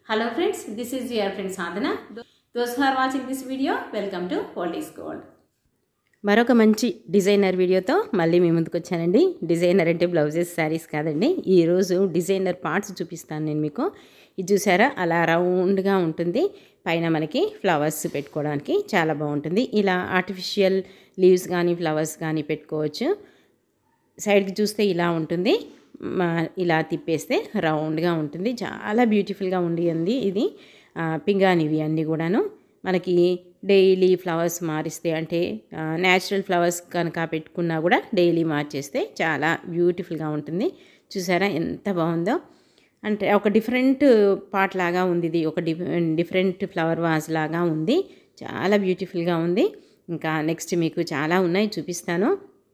Hello friends, this is your friend Sadhana. Those who are watching this video, welcome to Police Gold. మరొక మంచి designer వీడియోతో మళ్ళీ మీ ముందుకు వచ్చానండి డిజైనర్ అంటే బ్లౌజెస్ శారీస్ కాదండి ఈరోజు డిజైనర్ పార్ట్స్ చూపిస్తాను నేను మీకు ఇది చూసారా అలా రౌండ్గా ఉంటుంది పైన మనకి ఫ్లవర్స్ పెట్టుకోవడానికి చాలా బాగుంటుంది ఇలా ఆర్టిఫిషియల్ లీవ్స్ కానీ ఫ్లవర్స్ కానీ పెట్టుకోవచ్చు సైడ్కి చూస్తే ఇలా ఉంటుంది మా- ఇలా తిప్పేస్తే రౌండ్గా ఉంటుంది చాలా బ్యూటిఫుల్గా ఉంది అంది ఇది ఆ, పింగాణివి అన్నీ కూడాను మనకి డైలీ ఫ్లవర్స్ మారిస్తే అంటే న్యాచురల్ ఫ్లవర్స్ కనుక పెట్టుకున్నా కూడా డైలీ మార్చేస్తే చాలా బ్యూటిఫుల్గా ఉంటుంది చూసారా ఎంత బాగుందో అంటే ఒక డిఫరెంట్ పార్ట్ లాగా ఉంది ఇది ఒక డిఫ డిఫరెంట్ ఫ్లవర్ వాజ్ లాగా ఉంది చాలా బ్యూటిఫుల్గా ఉంది ఇంకా నెక్స్ట్ మీకు చాలా ఉన్నాయి చూపిస్తాను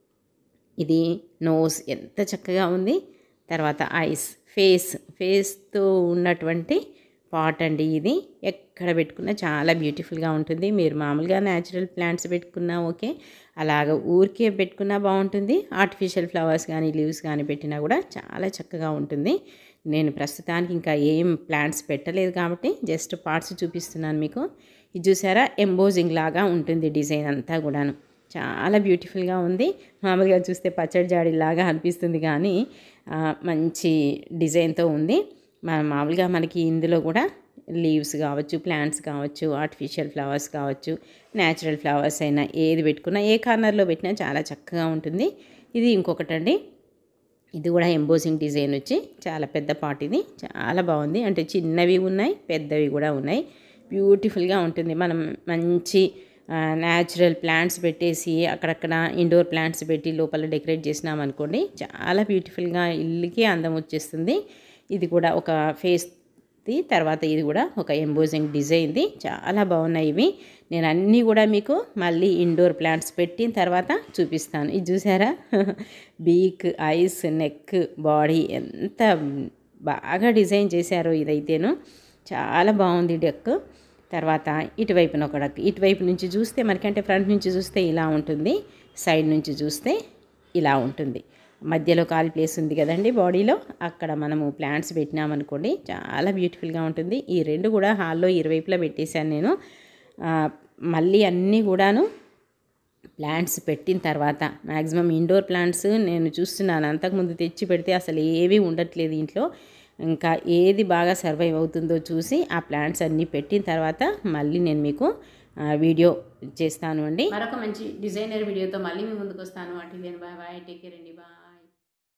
ఇది నోస్ ఎంత చక్కగా ఉంది తర్వాత ఐస్ ఫేస్ ఫేస్తో ఉన్నటువంటి పాట్ అండి ఇది ఎక్కడ పెట్టుకున్నా చాలా బ్యూటిఫుల్గా ఉంటుంది మీరు మామూలుగా న్యాచురల్ ప్లాంట్స్ పెట్టుకున్నా ఓకే అలాగ ఊరికే పెట్టుకున్నా బాగుంటుంది ఆర్టిఫిషియల్ ఫ్లవర్స్ కానీ లీవ్స్ కానీ పెట్టినా కూడా చాలా చక్కగా ఉంటుంది నేను ప్రస్తుతానికి ఇంకా ఏం ప్లాంట్స్ పెట్టలేదు కాబట్టి జస్ట్ పార్ట్స్ చూపిస్తున్నాను మీకు ఇది చూసారా ఎంబోజింగ్ లాగా ఉంటుంది డిజైన్ అంతా కూడాను చాలా బ్యూటిఫుల్గా ఉంది మామూలుగా చూస్తే పచ్చడి జాడిలాగా అనిపిస్తుంది కానీ ఆ, మంచి డిజైన్తో ఉంది మన మామూలుగా మనకి ఇందులో కూడా లీవ్స్ కావచ్చు ప్లాంట్స్ కావచ్చు ఆర్టిఫిషియల్ ఫ్లవర్స్ కావచ్చు న్యాచురల్ ఫ్లవర్స్ అయినా ఏది పెట్టుకున్నా ఏ కార్నర్లో పెట్టినా చాలా చక్కగా ఉంటుంది ఇది ఇంకొకటండి ఇది కూడా ఎంబోసింగ్ డిజైన్ వచ్చి చాలా పెద్ద పాట్ ఇది చాలా బాగుంది అంటే చిన్నవి ఉన్నాయి పెద్దవి కూడా ఉన్నాయి బ్యూటిఫుల్గా ఉంటుంది మనం మంచి న్యాచురల్ ప్లాంట్స్ పెట్టేసి అక్కడక్కడ ఇండోర్ ప్లాంట్స్ పెట్టి లోపల డెకరేట్ చేసినామనుకోండి చాలా బ్యూటిఫుల్గా ఇల్లుకి అందం వచ్చేస్తుంది ఇది కూడా ఒక ఫేస్ది తర్వాత ఇది కూడా ఒక ఎంబోజింగ్ డిజైన్ది చాలా బాగున్నాయి ఇవి నేను అన్నీ కూడా మీకు మళ్ళీ ఇండోర్ ప్లాంట్స్ పెట్టిన తర్వాత చూపిస్తాను ఇది చూసారా బీక్ ఐస్ నెక్ బాడీ ఎంత బాగా డిజైన్ చేశారో ఇదైతేను చాలా బాగుంది డెక్ తర్వాత ఇటువైపున ఒక డక్ ఇటువైపు నుంచి చూస్తే మనకంటే ఫ్రంట్ నుంచి చూస్తే ఇలా ఉంటుంది సైడ్ నుంచి చూస్తే ఇలా ఉంటుంది మధ్యలో ఖాళీ ప్లేస్ ఉంది కదండి బాడీలో అక్కడ మనము ప్లాంట్స్ పెట్టినామనుకోండి చాలా బ్యూటిఫుల్గా ఉంటుంది ఈ రెండు కూడా హాల్లో ఇరువైపులా పెట్టేశాను నేను ఆ, మళ్ళీ అన్నీ కూడాను ప్లాంట్స్ పెట్టిన తర్వాత మ్యాక్సిమం ఇండోర్ ప్లాంట్స్ నేను చూస్తున్నాను అంతకుముందు తెచ్చి పెడితే అసలు ఏవి ఉండట్లేదు ఇంట్లో ఇంకా ఏది బాగా సర్వైవ్ అవుతుందో చూసి ఆ ప్లాంట్స్ అన్నీ పెట్టిన తర్వాత మళ్ళీ నేను మీకు ఆ, వీడియో చేస్తాను అండి మరొక మంచి డిజైనర్ వీడియోతో మళ్ళీ మీ ముందుకు వస్తాను అటు బాయ్ బాయ్ టేక్ కేర్ అండి బాయ్